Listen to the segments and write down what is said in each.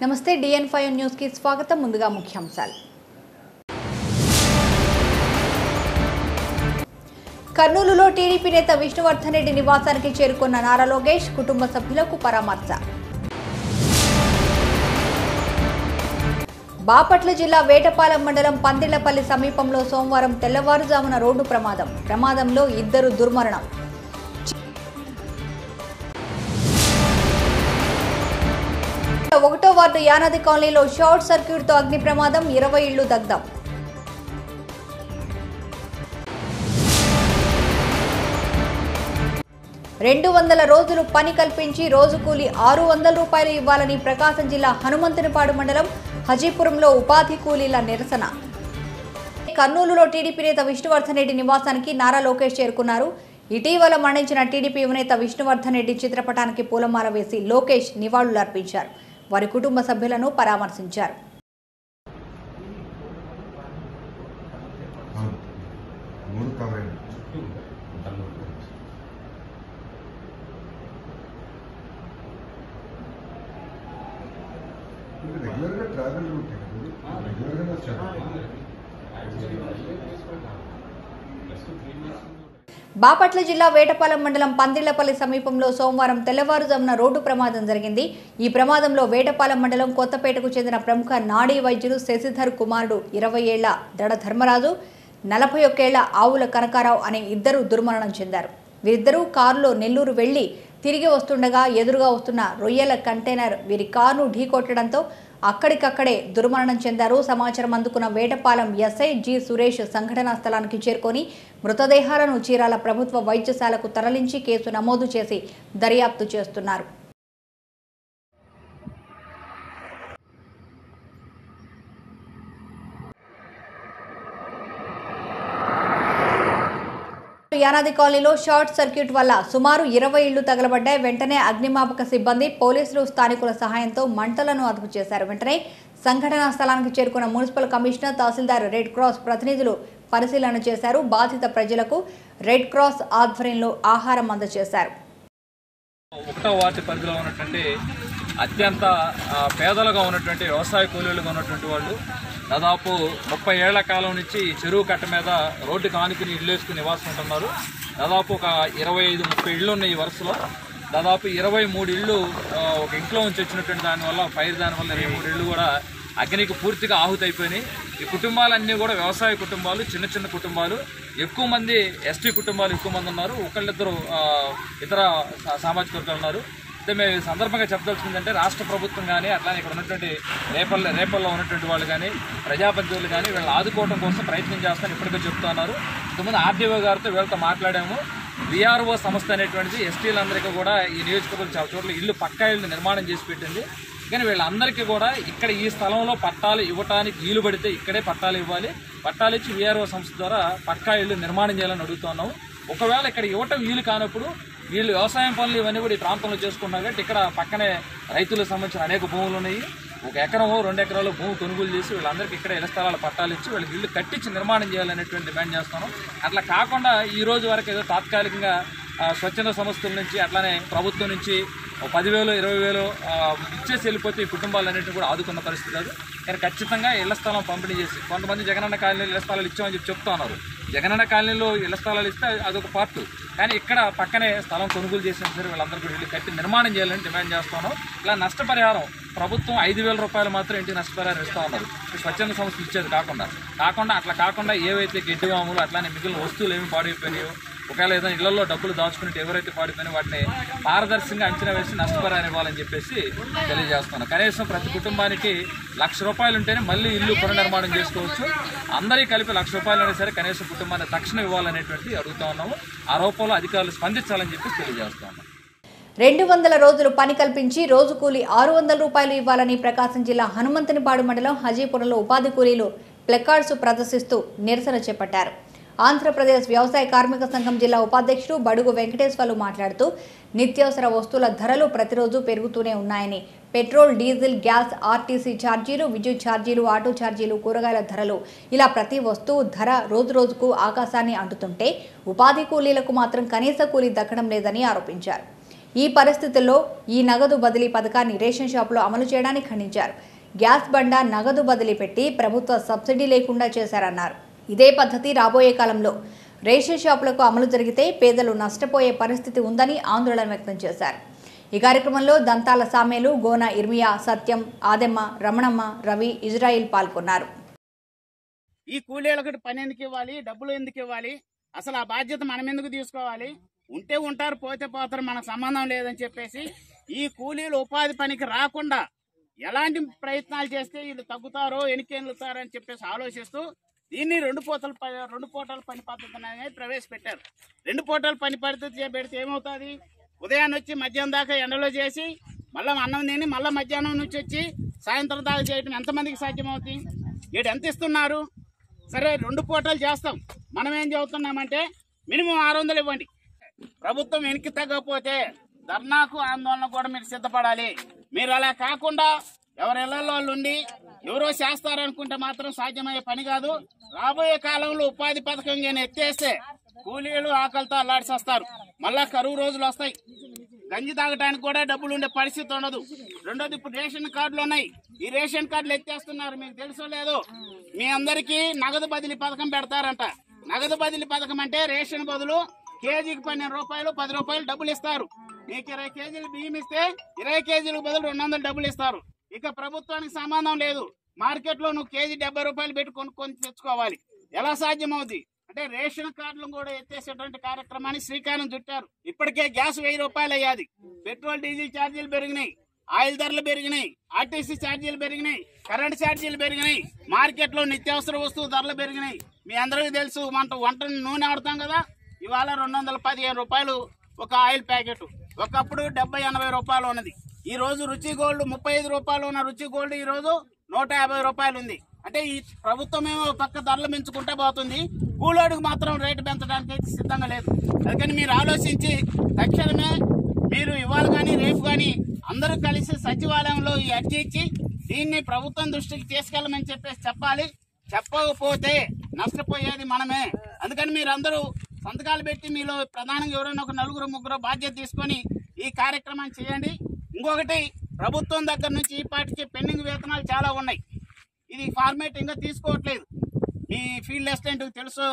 నమస్తే డిఎన్ ఫైవ్ న్యూస్కి స్వాగతం ముందుగా ముఖ్యాంశాలు కర్నూలులో టీడీపీ నేత విష్ణువర్ధన్ రెడ్డి నివాసానికి చేరుకున్న నారా లోకేష్ కుటుంబ సభ్యులకు పరామర్శ బాపట్ల జిల్లా వేటపాలెం మండలం పందిళ్లపల్లి సమీపంలో సోమవారం తెల్లవారుజామున రోడ్డు ప్రమాదం ప్రమాదంలో ఇద్దరు దుర్మరణం ఒకటో వార్డు యానాది కాలనీలో షార్ట్ సర్క్యూట్తో అగ్ని ప్రమాదం ఇరవై ఇళ్లు దగ్ధం రెండు వందల రోజులు పని కల్పించి రోజు కూలి ఆరు వందల రూపాయలు ఇవ్వాలని ప్రకాశం జిల్లా హనుమంతునిపాడు మండలం హజీపురంలో ఉపాధి కూలీల నిరసన కర్నూలులో టీడీపీ నేత విష్ణువర్ధన్ రెడ్డి నివాసానికి నారా లోకేష్ చేరుకున్నారు ఇటీవల మరణించిన టీడీపీ యువనేత విష్ణువర్ధన్ రెడ్డి చిత్రపటానికి పూలమాల వేసి లోకేష్ నివాళులర్పించారు వారి కుటుంబ సభ్యులను పరామర్శించారు అవును మూడు కవర్ అయింది ఇది రెగ్యులర్గా ట్రావెల్ రూట్ రెగ్యులర్గా వచ్చాను బాపట్ల జిల్లా వేటపాలెం మండలం పందిళ్లపల్లి సమీపంలో సోమవారం తెల్లవారుజామున రోడ్డు ప్రమాదం జరిగింది ఈ ప్రమాదంలో వేటపాలెం మండలం కొత్తపేటకు చెందిన ప్రముఖ నాడీ వైద్యులు శశిధర్ కుమారుడు ఇరవై ఏళ్ల దడ ధర్మరాజు నలభై ఒక్కేళ్ల ఆవుల కనకారావు అనే ఇద్దరు దుర్మరణం చెందారు వీరిద్దరూ కారులో నెల్లూరు వెళ్లి తిరిగి వస్తుండగా ఎదురుగా వస్తున్న రొయ్యల కంటైనర్ వీరి కారును ఢీకొట్టడంతో అక్కడికక్కడే దుర్మరణం చెందారు సమాచారం అందుకున్న వేటపాలెం ఎస్ఐ జి సురేష్ సంఘటనా స్థలానికి చేరుకొని మృతదేహాలను చీరాల ప్రభుత్వ వైద్యశాలకు తరలించి కేసు నమోదు చేసి దర్యాప్తు చేస్తున్నారు యానాది కాలనీలో షార్ట్ సర్క్యూట్ వల్ల సుమారు ఇరవై ఇళ్లు తగలబడ్డాయి వెంటనే అగ్నిమాపక సిబ్బంది పోలీసులు స్థానికుల సహాయంతో మంటలను అదుపు చేశారు వెంటనే సంఘటనా స్థలానికి చేరుకున్న మున్సిపల్ కమిషనర్ తహసీల్దార్ రెడ్ క్రాస్ ప్రతినిధులు పరిశీలన చేశారు బాధిత ప్రజలకు రెడ్ క్రాస్ ఆధ్వర్యంలో ఆహారం అందజేశారు ఒకటో వార్డు పరిధిలో ఉన్నటువంటి అత్యంత ఆ, పేదలుగా ఉన్నటువంటి వ్యవసాయ కూలీలుగా ఉన్నటువంటి వాళ్ళు దాదాపు ముప్పై ఏళ్ల కాలం నుంచి ఈ చెరువు కట్ట మీద రోడ్డుకి ఆనుకుని ఇల్లు వేసుకుని నివాసం ఉంటున్నారు దాదాపు ఒక ఇరవై ఐదు ముప్పై ఇళ్ళు ఉన్నాయి ఈ వరుసలో దాదాపు ఇరవై మూడు ఇళ్ళు ఆ, ఒక ఇంట్లో నుంచి వచ్చినటువంటి దానివల్ల ఫైర్ దానివల్ల ఇరవై మూడు ఇళ్ళు కూడా అగ్నికి పూర్తిగా ఆహుతైపోయినాయి ఈ కుటుంబాలన్నీ కూడా వ్యవసాయ కుటుంబాలు చిన్న చిన్న కుటుంబాలు ఎక్కువ మంది ఎస్టీ కుటుంబాలు ఎక్కువ మంది ఉన్నారు ఒకళ్ళిద్దరు ఆ, ఇతర సా- సామాజిక వర్గాలు ఉన్నారు అయితే మేము ఈ సందర్భంగా చెప్పదలుచుకుందంటే రాష్ట్ర ప్రభుత్వం కానీ అట్లానే ఇక్కడ ఉన్నటువంటి రేపల్ల రేపల్లో ఉన్నటువంటి వాళ్ళు కానీ ప్రజాప్రతినిధులు కానీ వీళ్ళని ఆదుకోవడం కోసం ప్రయత్నం చేస్తాను ఇప్పటికే చెప్తున్నారు ఇంతకుముందు ఆర్డీఓ గారితో వీళ్ళతో మాట్లాడాము విఆర్ఓ సంస్థ అనేటువంటిది ఎస్టీలందరికీ కూడా ఈ నియోజకవర్గం చాలా చోట్ల ఇల్లు పక్కా ఇల్లు నిర్మాణం చేసి పెట్టింది కానీ వీళ్ళందరికీ కూడా ఇక్కడ ఈ స్థలంలో పట్టాలు ఇవ్వటానికి వీలు పడితే ఇక్కడే పట్టాలు ఇవ్వాలి పట్టాలు ఇచ్చి విఆర్ఓ సంస్థ ద్వారా పక్కా ఇల్లు నిర్మాణం చేయాలని అడుగుతున్నాము ఒకవేళ ఇక్కడ ఇవ్వటం వీలు కానప్పుడు వీళ్ళు వ్యవసాయం పనులు ఇవన్నీ కూడా ఈ ప్రాంతంలో చేసుకున్నారు కాబట్టి ఇక్కడ పక్కనే రైతులకు సంబంధించిన అనేక భూములు ఉన్నాయి ఒక ఎకరం రెండు ఎకరాలు భూమి కొనుగోలు చేసి వీళ్ళందరికీ ఇక్కడ ఇళ్ల స్థలాలు పట్టాలు ఇచ్చి వీళ్ళకి ఇల్లు కట్టించి నిర్మాణం చేయాలనేటువంటి డిమాండ్ చేస్తున్నాం అట్లా కాకుండా ఈ రోజు వరకు ఏదో తాత్కాలికంగా ఆ, స్వచ్ఛంద సంస్థల నుంచి అట్లానే ప్రభుత్వం నుంచి ఓ పదివేలు ఇరవై వేలు ఆ, ఇచ్చేసి వెళ్ళిపోతే ఈ కుటుంబాలన్నింటినీ కూడా ఆదుకున్న పరిస్థితి కాదు కానీ ఖచ్చితంగా ఇళ్ల స్థలం పంపిణీ చేసి కొంతమంది జగనన్న కాలనీలో ఇళ్ల స్థలాలు ఇచ్చామని చెప్పి చెప్తా ఉన్నారు జగనన్న కాలనీలో ఇళ్ల స్థలాలు ఇస్తే అదొక పార్ట్ కానీ ఇక్కడ పక్కనే స్థలం కొనుగోలు చేసిన సరే వీళ్ళందరూ కూడా ఇల్లు కట్టి నిర్మాణం చేయాలని డిమాండ్ చేస్తున్నాం ఇలా నష్టపరిహారం ప్రభుత్వం ఐదు వేల రూపాయలు మాత్రం ఇంటికి నష్టపరిహారం ఇస్తూ ఉన్నారు ఈ స్వచ్ఛంద సంస్థలు ఇచ్చేది కాకుండా కాకుండా అట్లా కాకుండా ఏవైతే గడ్డి వాములు అట్లానే మిగిలిన వస్తువులు ఏమి పాడైపోయినాయో ఒకవేళ ఏదైనా ఇళ్లలో డబ్బులు దాచుకుంటే ఎవరైతే పాడిపోయినా వాటిని పారదర్శకంగా అంచనా వేసి నష్టపరిహారం ఇవ్వాలని చెప్పేసి తెలియజేస్తున్నాను కనీసం ప్రతి కుటుంబానికి లక్ష రూపాయలు ఉంటేనే మళ్ళీ ఇల్లు పునర్నిర్మాణం చేసుకోవచ్చు అందరికీ కలిపి లక్ష రూపాయలు అయినా సరే కనీసం కుటుంబాన్ని తక్షణం ఇవ్వాలనేటువంటి అడుగుతా ఉన్నాము ఆ రూపంలో అధికారులు స్పందించాలని చెప్పి తెలియజేస్తా ఉన్నాం రెండు వందల రోజులు పని కల్పించి రోజు కూలి ఆరు వందల రూపాయలు ఇవ్వాలని ప్రకాశం జిల్లా హనుమంతునిపాడు మండలం హజీపురంలో ఉపాధి కూలీలు ప్లెకార్డ్స్ ప్రదర్శిస్తూ నిరసన చేపట్టారు ఆంధ్రప్రదేశ్ వ్యవసాయ కార్మిక సంఘం జిల్లా ఉపాధ్యక్షుడు బడుగు వెంకటేశ్వర్లు మాట్లాడుతూ నిత్యావసర వస్తువుల ధరలు ప్రతిరోజు పెరుగుతూనే ఉన్నాయని పెట్రోల్ డీజిల్ గ్యాస్ ఆర్టీసీ ఛార్జీలు విద్యుత్ ఛార్జీలు ఆటో ఛార్జీలు కూరగాయల ధరలు ఇలా ప్రతి వస్తువు ధర రోజు రోజుకు ఆకాశాన్ని అంటుతుంటే ఉపాధి కూలీలకు మాత్రం కనీస కూలీ దక్కడం లేదని ఆరోపించారు ఈ పరిస్థితుల్లో ఈ నగదు బదిలీ పథకాన్ని రేషన్ షాపులో అమలు చేయడానికి ఖండించారు గ్యాస్ బండ నగదు బదిలీ పెట్టి ప్రభుత్వ సబ్సిడీ లేకుండా చేశారన్నారు ఇదే పద్ధతి రాబోయే కాలంలో రేషన్ షాపులకు అమలు జరిగితే పేదలు నష్టపోయే పరిస్థితి ఉందని ఆందోళన వ్యక్తం చేశారు ఈ కార్యక్రమంలో దంతాల సామేలు గోన ఇర్మియా సత్యం ఆదెమ్మ రమణమ్మ రవి ఇజ్రాయిల్ పాల్గొన్నారు ఈ కూలీలకు పని ఎందుకు ఇవ్వాలి డబ్బులు ఎందుకు ఇవ్వాలి అసలు ఆ బాధ్యత మనం ఎందుకు తీసుకోవాలి ఉంటే ఉంటారు పోతే పోతారు మనకు సంబంధం లేదని చెప్పేసి ఈ కూలీలు ఉపాధి పనికి రాకుండా ఎలాంటి ప్రయత్నాలు చేస్తే వీళ్ళు తగ్గుతారో ఎన్నికెళ్ళుతారో అని చెప్పేసి ఆలోచిస్తూ దీన్ని రెండు పూటల ప- రెండు పూటల పని పద్ధతి అనేది ప్రవేశపెట్టారు రెండు పూటల పని పద్ధతి పెడితే ఏమవుతుంది ఉదయాన్నే వచ్చి మధ్యాహ్నం దాకా ఎండలో చేసి మళ్ళీ అన్నం తిని మళ్ళీ మధ్యాహ్నం నుంచి వచ్చి సాయంత్రం దాకా చేయటం ఎంతమందికి సాధ్యమవుతుంది వీడు ఎంత ఇస్తున్నారు సరే రెండు పూటలు చేస్తాం మనం ఏం చెబుతున్నామంటే మినిమం ఆరు వందలు ఇవ్వండి ప్రభుత్వం వెనక్కి తగ్గకపోతే ధర్నాకు ఆందోళన కూడా మీరు సిద్ధపడాలి మీరు అలా కాకుండా ఎవరి ఇళ్లలో వాళ్ళు ఉండి ఎవరో చేస్తారనుకుంటే మాత్రం సాధ్యమయ్యే పని కాదు రాబోయే కాలంలో ఉపాధి పథకం కానీ ఎత్తేస్తే కూలీలు ఆకలితో అల్లాడిసేస్తారు మళ్ళా కరువు రోజులు వస్తాయి గంజి తాగడానికి కూడా డబ్బులు ఉండే పరిస్థితి ఉండదు రెండోది ఇప్పుడు రేషన్ కార్డులు ఉన్నాయి ఈ రేషన్ కార్డులు ఎత్తేస్తున్నారు మీకు తెలుసో లేదో మీ అందరికీ నగదు బదిలీ పథకం పెడతారంట నగదు బదిలీ పథకం అంటే రేషన్ బదులు కేజీకి పన్నెండు రూపాయలు పది రూపాయలు డబ్బులు ఇస్తారు మీకు ఇరవై కేజీలు బియ్యం ఇస్తే ఇరవై కేజీలకు బదులు రెండు వందలు డబ్బులు ఇస్తారు ఇక ప్రభుత్వానికి సంబంధం లేదు మార్కెట్ లో నువ్వు కేజీ డెబ్బై రూపాయలు పెట్టి కొనుక్కొని తెచ్చుకోవాలి ఎలా సాధ్యమవుతుంది అంటే రేషన్ కార్డులు కూడా ఎత్తేసేటువంటి కార్యక్రమాన్ని శ్రీకారం చుట్టారు ఇప్పటికే గ్యాస్ వెయ్యి రూపాయలు అయ్యాది పెట్రోల్ డీజిల్ ఛార్జీలు పెరిగినాయి ఆయిల్ ధరలు పెరిగినాయి ఆర్టీసీ ఛార్జీలు పెరిగినాయి కరెంట్ ఛార్జీలు పెరిగినాయి మార్కెట్ లో నిత్యావసర వస్తువు ధరలు పెరిగినాయి మీ అందరికీ తెలుసు వంట వంట నూనె ఆడుతాం కదా ఇవాళ రెండు వందల పదిహేను రూపాయలు ఒక ఆయిల్ ప్యాకెట్ ఒకప్పుడు డెబ్బై ఎనభై రూపాయలు ఉన్నది ఈ రోజు రుచి గోల్డ్ ముప్పై ఐదు రూపాయలు ఉన్న రుచి గోల్డ్ ఈ రోజు నూట యాభై రూపాయలు ఉంది అంటే ఈ ప్రభుత్వం ఏమో ఒక పక్క ధరలు పెంచుకుంటే పోతుంది కూలోడికి మాత్రం రేటు పెంచడానికి అయితే సిద్ధంగా లేదు అందుకని మీరు ఆలోచించి తక్షణమే మీరు ఇవాళ కానీ రేపు కానీ అందరూ కలిసి సచివాలయంలో ఈ అర్జీ ఇచ్చి దీన్ని ప్రభుత్వం దృష్టికి తీసుకెళ్ళమని చెప్పేసి చెప్పాలి చెప్పకపోతే నష్టపోయేది మనమే అందుకని మీరందరూ సంతకాలు పెట్టి మీలో ప్రధానంగా ఎవరైనా ఒక నలుగురు ముగ్గురు బాధ్యత తీసుకొని ఈ కార్యక్రమాన్ని చేయండి ఇంకొకటి ప్రభుత్వం దగ్గర నుంచి ఈ పాటికి పెండింగ్ వేతనాలు చాలా ఉన్నాయి ఇది ఫార్మేట్ ఇంకా తీసుకోవట్లేదు మీ ఫీల్డ్ అసిస్టెంట్ తెలుసు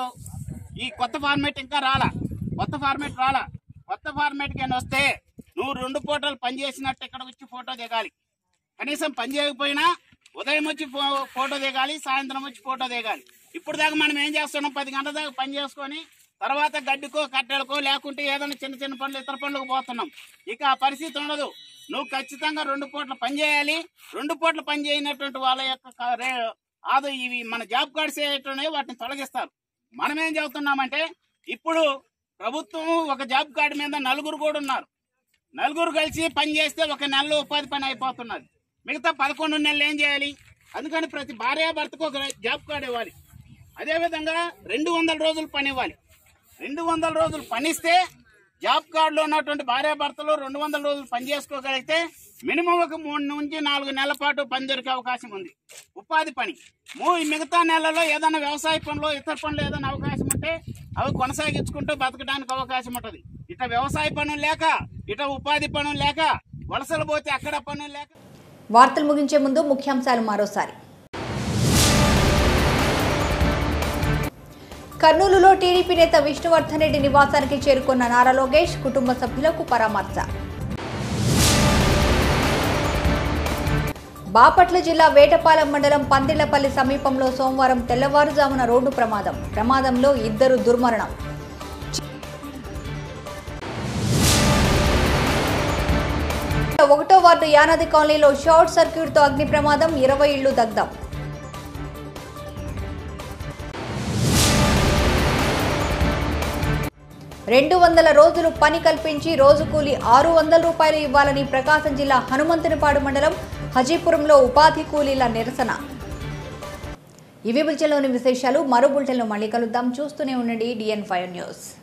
ఈ కొత్త ఫార్మేట్ ఇంకా రాలా కొత్త ఫార్మేట్ రాలా కొత్త ఫార్మేట్ కానీ వస్తే నువ్వు రెండు ఫోటోలు పని చేసినట్టు ఇక్కడ వచ్చి ఫోటో దిగాలి కనీసం పని చేయకపోయినా ఉదయం వచ్చి ఫో- ఫోటో దిగాలి సాయంత్రం వచ్చి ఫోటో దిగాలి ఇప్పుడు దాకా మనం ఏం చేస్తున్నాం పది గంటల దాకా పని చేసుకొని తర్వాత గడ్డికో కట్టెలకో లేకుంటే ఏదైనా చిన్న చిన్న పనులు ఇతర పనులకు పోతున్నాం ఇక ఆ పరిస్థితి ఉండదు నువ్వు ఖచ్చితంగా రెండు పూట్ల పని చేయాలి రెండు పూట్ల పని చేయనటువంటి వాళ్ళ యొక్క క- రే- ఆదో ఇవి మన జాబ్ కార్డ్స్ ఏవైతున్నాయో వాటిని తొలగిస్తారు మనం ఏం చెబుతున్నామంటే ఇప్పుడు ప్రభుత్వం ఒక జాబ్ కార్డు మీద నలుగురు కూడా ఉన్నారు నలుగురు కలిసి పని చేస్తే ఒక నెలలో ఉపాధి పని అయిపోతున్నది మిగతా పదకొండు నెలలు ఏం చేయాలి అందుకని ప్రతి భార్యాభర్తకు ఒక జాబ్ కార్డు ఇవ్వాలి అదేవిధంగా రెండు వందల రోజులు పని ఇవ్వాలి రెండు వందల రోజులు పనిస్తే జాబ్ కార్డులో ఉన్నటువంటి భార్యాభర్తలు రెండు వందల రోజులు పని చేసుకోగలిగితే మినిమం ఒక మూడు నుంచి నాలుగు నెలల పాటు పని దొరికే అవకాశం ఉంది ఉపాధి పని మూ ఈ మిగతా నెలలో ఏదైనా వ్యవసాయ పనులు ఇతర పనులు ఏదైనా అవకాశం ఉంటే అవి కొనసాగించుకుంటూ బతకడానికి అవకాశం ఉంటుంది ఇట వ్యవసాయ పనులు లేక ఇట ఉపాధి పనులు లేక వలసలు పోతే అక్కడ పనులు లేక వార్తలు ముగించే ముందు ముఖ్యాంశాలు మరోసారి కర్నూలులో టీడీపీ నేత విష్ణువర్ధన్ రెడ్డి నివాసానికి చేరుకున్న నారా లోకేష్ కుటుంబ సభ్యులకు పరామర్శ బాపట్ల జిల్లా వేటపాలెం మండలం పందిళ్లపల్లి సమీపంలో సోమవారం తెల్లవారుజామున రోడ్డు ప్రమాదం ప్రమాదంలో ఇద్దరు దుర్మరణం ఒకటో వార్డు యానాది కాలనీలో షార్ట్ సర్క్యూట్తో అగ్ని ప్రమాదం ఇరవై ఇళ్లు దగ్ధం రెండు వందల రోజులు పని కల్పించి రోజు కూలి ఆరు వందల రూపాయలు ఇవ్వాలని ప్రకాశం జిల్లా హనుమంతునిపాడు మండలం హజీపురంలో ఉపాధి కూలీల నిరసన ఇవి బులెటిన్లోని విశేషాలు మరో బులెటిన్లో మళ్ళీ కలుద్దాం చూస్తూనే ఉండండి డిఎన్ ఫైవ్ న్యూస్